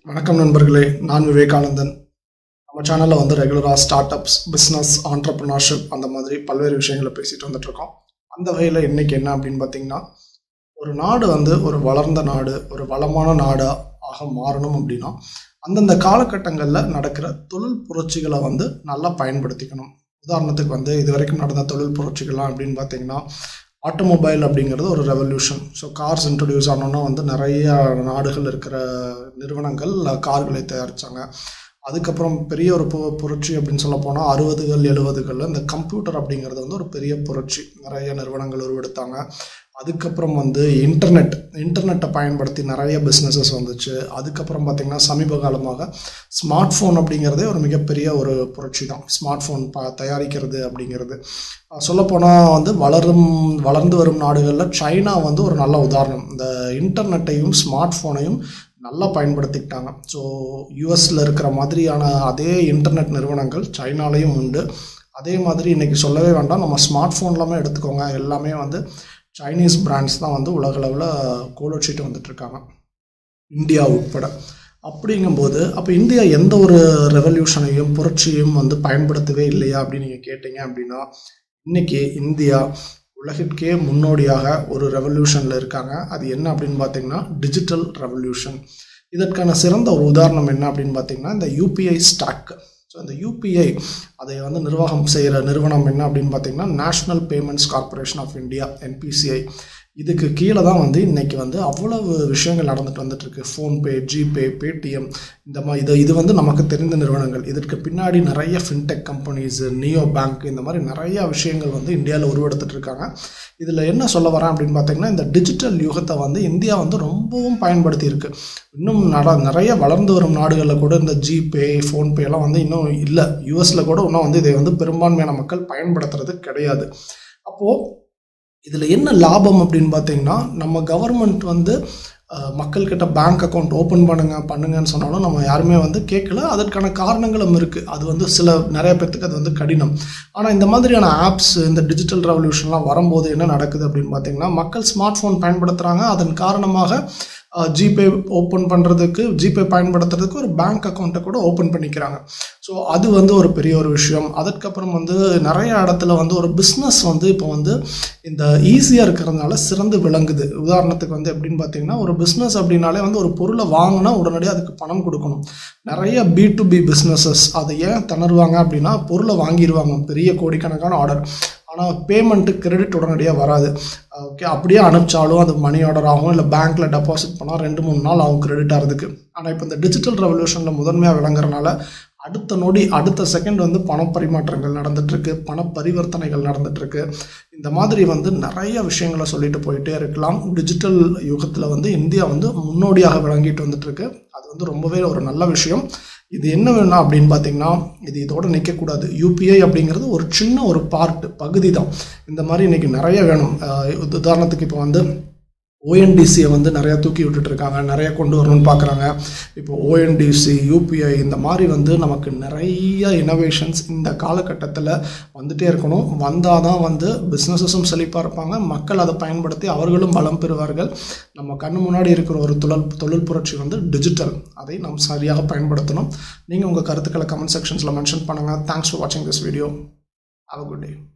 வணக்கம் நண்பர்களே நான் விவேகானந்தன் நம்ம சேனலில் வந்து ரெகுலராக ஸ்டார்ட் அப்ஸ் பிஸ்னஸ் ஆண்டர்ப்ரினர்ஷிப் அந்த மாதிரி பல்வேறு விஷயங்களை பேசிட்டு வந்துட்டு இருக்கோம் அந்த வகையில் இன்னைக்கு என்ன அப்படின்னு பார்த்தீங்கன்னா ஒரு நாடு வந்து ஒரு வளர்ந்த நாடு ஒரு வளமான நாடு ஆக மாறணும் அப்படின்னா அந்தந்த காலகட்டங்களில் நடக்கிற தொழில் புரட்சிகளை வந்து நல்லா பயன்படுத்திக்கணும் உதாரணத்துக்கு வந்து இது வரைக்கும் நடந்த தொழில் புரட்சிகள்லாம் அப்படின்னு பார்த்தீங்கன்னா ஆட்டோமொபைல் அப்படிங்கிறது ஒரு ரெவல்யூஷன் ஸோ கார்ஸ் இன்ட்ரடியூஸ் ஆனோன்னா வந்து நிறைய நாடுகள் இருக்கிற நிறுவனங்கள் கார்களை தயாரித்தாங்க அதுக்கப்புறம் பெரிய ஒரு பு புரட்சி அப்படின்னு சொல்ல போனால் அறுபதுகள் எழுபதுகளில் இந்த கம்ப்யூட்டர் அப்படிங்கிறது வந்து ஒரு பெரிய புரட்சி நிறைய நிறுவனங்கள் உருவெடுத்தாங்க அதுக்கப்புறம் வந்து இன்டர்நெட் இன்டர்நெட்டை பயன்படுத்தி நிறைய பிஸ்னஸஸ் வந்துச்சு அதுக்கப்புறம் பார்த்திங்கன்னா சமீப காலமாக ஸ்மார்ட் ஃபோன் அப்படிங்கிறதே ஒரு மிகப்பெரிய ஒரு புரட்சி தான் ஸ்மார்ட் ஃபோன் ப தயாரிக்கிறது அப்படிங்கிறது சொல்லப்போனால் வந்து வளரும் வளர்ந்து வரும் நாடுகளில் சைனா வந்து ஒரு நல்ல உதாரணம் இந்த இன்டர்நெட்டையும் ஸ்மார்ட் ஃபோனையும் நல்லா பயன்படுத்திக்கிட்டாங்க ஸோ யூஎஸில் இருக்கிற மாதிரியான அதே இன்டர்நெட் நிறுவனங்கள் சைனாலேயும் உண்டு அதே மாதிரி இன்றைக்கி சொல்லவே வேண்டாம் நம்ம ஸ்மார்ட் ஃபோன்லாமே எடுத்துக்கோங்க எல்லாமே வந்து சைனீஸ் பிராண்ட்ஸ் தான் வந்து உலகளவில் கோலோச்சிட்டு வந்துட்டுருக்காங்க இந்தியா உட்பட அப்படிங்கும்போது அப்போ இந்தியா எந்த ஒரு ரெவல்யூஷனையும் புரட்சியும் வந்து பயன்படுத்தவே இல்லையா அப்படின்னு நீங்கள் கேட்டீங்க அப்படின்னா இன்றைக்கி இந்தியா உலகிற்கே முன்னோடியாக ஒரு ரெவல்யூஷனில் இருக்காங்க அது என்ன அப்படின்னு பார்த்தீங்கன்னா டிஜிட்டல் ரெவல்யூஷன் இதற்கான சிறந்த ஒரு உதாரணம் என்ன அப்படின்னு பார்த்தீங்கன்னா இந்த யூபிஐ ஸ்டாக் ஸோ இந்த யூபிஐ அதை வந்து நிர்வாகம் செய்கிற நிறுவனம் என்ன அப்படின்னு பார்த்தீங்கன்னா national payments corporation of India NPCI இதுக்கு கீழே தான் வந்து இன்றைக்கி வந்து அவ்வளவு விஷயங்கள் நடந்துட்டு வந்துட்டுருக்கு ஃபோன்பே ஜிபே பேடிஎம் இந்த மாதிரி இது இது வந்து நமக்கு தெரிந்த நிறுவனங்கள் இதற்கு பின்னாடி நிறைய ஃபின்டெக் கம்பெனிஸ் நியோ பேங்க் இந்த மாதிரி நிறைய விஷயங்கள் வந்து இந்தியாவில் உருவெடுத்துட்டு இருக்காங்க இதில் என்ன சொல்ல வரேன் அப்படின்னு பார்த்தீங்கன்னா இந்த டிஜிட்டல் யுகத்தை வந்து இந்தியா வந்து ரொம்பவும் பயன்படுத்தி இருக்கு இன்னும் நட நிறைய வளர்ந்து வரும் நாடுகளில் கூட இந்த ஜிபே ஃபோன்பே எல்லாம் வந்து இன்னும் இல்லை யூஎஸில் கூட இன்னும் வந்து இதை வந்து பெரும்பான்மையான மக்கள் பயன்படுத்துறது கிடையாது அப்போது இதில் என்ன லாபம் அப்படின்னு பார்த்தீங்கன்னா நம்ம கவர்மெண்ட் வந்து மக்கள்கிட்ட பேங்க் அக்கௌண்ட் ஓப்பன் பண்ணுங்க பண்ணுங்கன்னு சொன்னாலும் நம்ம யாருமே வந்து கேட்கல அதற்கான காரணங்களும் இருக்குது அது வந்து சில நிறைய பேர்த்துக்கு அது வந்து கடினம் ஆனால் இந்த மாதிரியான ஆப்ஸ் இந்த டிஜிட்டல் ரெவல்யூஷன்லாம் வரும்போது என்ன நடக்குது அப்படின்னு பார்த்தீங்கன்னா மக்கள் ஸ்மார்ட் ஃபோன் பயன்படுத்துகிறாங்க அதன் காரணமாக ஜிபே ஓப்பன் பண்ணுறதுக்கு ஜிபே பயன்படுத்துறதுக்கு ஒரு பேங்க் அக்கௌண்ட்டை கூட ஓப்பன் பண்ணிக்கிறாங்க ஸோ அது வந்து ஒரு பெரிய ஒரு விஷயம் அதுக்கப்புறம் வந்து நிறைய இடத்துல வந்து ஒரு பிஸ்னஸ் வந்து இப்போ வந்து இந்த ஈஸியாக இருக்கிறதுனால சிறந்து விளங்குது உதாரணத்துக்கு வந்து எப்படின்னு பார்த்தீங்கன்னா ஒரு பிஸ்னஸ் அப்படின்னாலே வந்து ஒரு பொருளை வாங்கினா உடனடியாக அதுக்கு பணம் கொடுக்கணும் நிறைய பி டு பி பிஸ்னஸஸ் அதை ஏன் திணறுவாங்க அப்படின்னா பொருளை வாங்கிடுவாங்க பெரிய கோடிக்கணக்கான ஆர்டர் ஆனால் பேமெண்ட்டு கிரெடிட் உடனடியாக வராது ஓகே அப்படியே அனுப்பிச்சாலும் அது மணி ஆர்டர் ஆகும் இல்லை பேங்க்கில் டெபாசிட் பண்ணால் ரெண்டு மூணு நாள் ஆகும் கிரெடிட் ஆகிறதுக்கு ஆனால் இப்போ இந்த டிஜிட்டல் ரெவல்யூஷனில் முதன்மையாக விளங்குறனால அடுத்த நொடி அடுத்த செகண்ட் வந்து பண பரிமாற்றங்கள் நடந்துட்டுருக்கு பண பரிவர்த்தனைகள் நடந்துட்டுருக்கு இந்த மாதிரி வந்து நிறைய விஷயங்களை சொல்லிட்டு போயிட்டே இருக்கலாம் டிஜிட்டல் யுகத்தில் வந்து இந்தியா வந்து முன்னோடியாக விளங்கிட்டு வந்துட்டுருக்கு அது வந்து ரொம்பவே ஒரு நல்ல விஷயம் இது என்ன வேணும் அப்படின்னு பார்த்தீங்கன்னா இது இதோட நிற்கக்கூடாது யூபிஐ அப்படிங்கிறது ஒரு சின்ன ஒரு பார்ட் பகுதி தான் இந்த மாதிரி இன்றைக்கி நிறைய வேணும் உதாரணத்துக்கு இப்போ வந்து ஓஎன்டிசியை வந்து நிறையா தூக்கி விட்டுட்ருக்காங்க நிறைய கொண்டு வரணும்னு பார்க்குறாங்க இப்போ ஓஎன்டிசி யூபிஐ இந்த மாதிரி வந்து நமக்கு நிறைய இனோவேஷன்ஸ் இந்த காலகட்டத்தில் வந்துகிட்டே இருக்கணும் வந்தால் தான் வந்து பிஸ்னஸஸும் செழிப்பாக இருப்பாங்க மக்கள் அதை பயன்படுத்தி அவர்களும் பலம் பெறுவார்கள் நம்ம கண்ணு முன்னாடி இருக்கிற ஒரு தொழில் தொழில் புரட்சி வந்து டிஜிட்டல் அதை நாம் சரியாக பயன்படுத்தணும் நீங்கள் உங்கள் கருத்துக்களை கமெண்ட் செக்ஷன்ஸில் மென்ஷன் பண்ணுங்கள் தேங்க்ஸ் ஃபார் வாட்சிங் this video have a good day